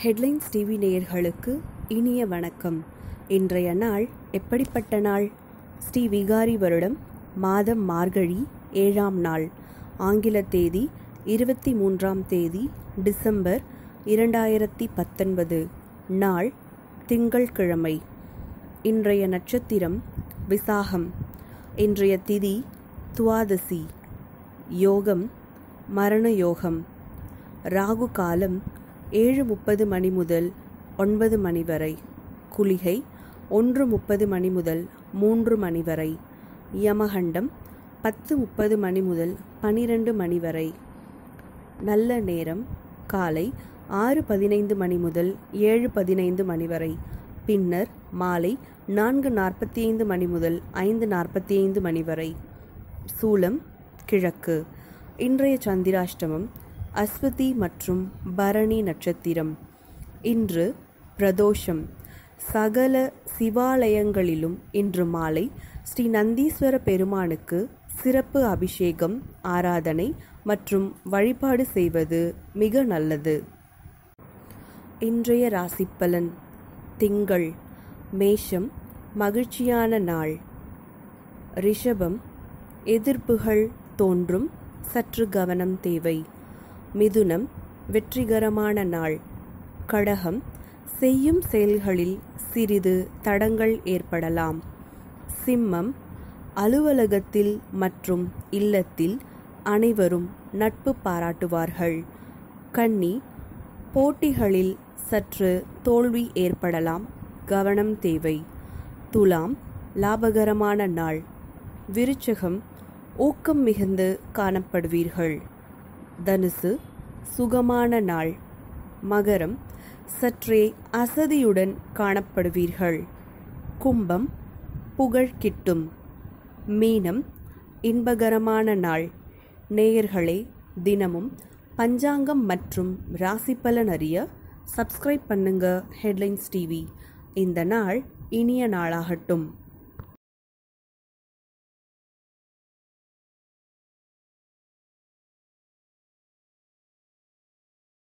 headlines TV நேயர்களுக்கு இனிய வணக்கம் இன்றைய நாள் எப்படிப்பட்ட நாள் ஸ்ரீ விகாரி வருடம் மாதம் மார்கழி ஏழாம் நாள் ஆங்கில தேதி இருபத்தி மூன்றாம் தேதி டிசம்பர் இரண்டாயிரத்தி பத்தொன்பது நாள் திங்கள்கிழமை இன்றைய நட்சத்திரம் விசாகம் இன்றைய திதி துவாதசி யோகம் மரண யோகம் ராகு காலம் ஏழு முப்பது மணி முதல் ஒன்பது மணி வரை குளிகை ஒன்று முப்பது மணி முதல் மூன்று மணி வரை யமகண்டம் பத்து முப்பது மணி முதல் பனிரெண்டு மணி வரை நல்ல நேரம் காலை ஆறு பதினைந்து மணி முதல் ஏழு பதினைந்து மணி வரை பின்னர் மாலை நான்கு நாற்பத்தி ஐந்து மணி முதல் ஐந்து நாற்பத்தி ஐந்து மணி வரை சூலம் கிழக்கு இன்றைய சந்திராஷ்டமம் அஸ்வதி மற்றும் பரணி நட்சத்திரம் இன்று பிரதோஷம் சகல சிவாலயங்களிலும் இன்று மாலை ஸ்ரீ நந்தீஸ்வர பெருமானுக்கு சிறப்பு அபிஷேகம் ஆராதனை மற்றும் வழிபாடு செய்வது மிக நல்லது இன்றைய ராசிப்பலன் திங்கள் மேஷம் மகிழ்ச்சியான நாள் ரிஷபம் எதிர்ப்புகள் தோன்றும் சற்று கவனம் தேவை மிதுனம் வெற்றிகரமான நாள் கடகம் செய்யும் செயல்களில் சிறிது தடங்கள் ஏற்படலாம் சிம்மம் அலுவலகத்தில் மற்றும் இல்லத்தில் அனைவரும் நட்பு பாராட்டுவார்கள் கன்னி போட்டிகளில் சற்று தோல்வி ஏற்படலாம் கவனம் தேவை துலாம் லாபகரமான நாள் விருச்சகம் ஊக்கம் மிகுந்து காணப்படுவீர்கள் தனுசு சுகமான நாள் மகரம் சற்றே அசதியுடன் காணப்படுவீர்கள் கும்பம் புகழ் கிட்டும் மீனம் இன்பகரமான நாள் நேயர்களே தினமும் பஞ்சாங்கம் மற்றும் ராசி பலன் அறிய சப்ஸ்கிரைப் பண்ணுங்க ஹெட்லைன்ஸ் டிவி இந்த நாள் இனிய நாளாகட்டும்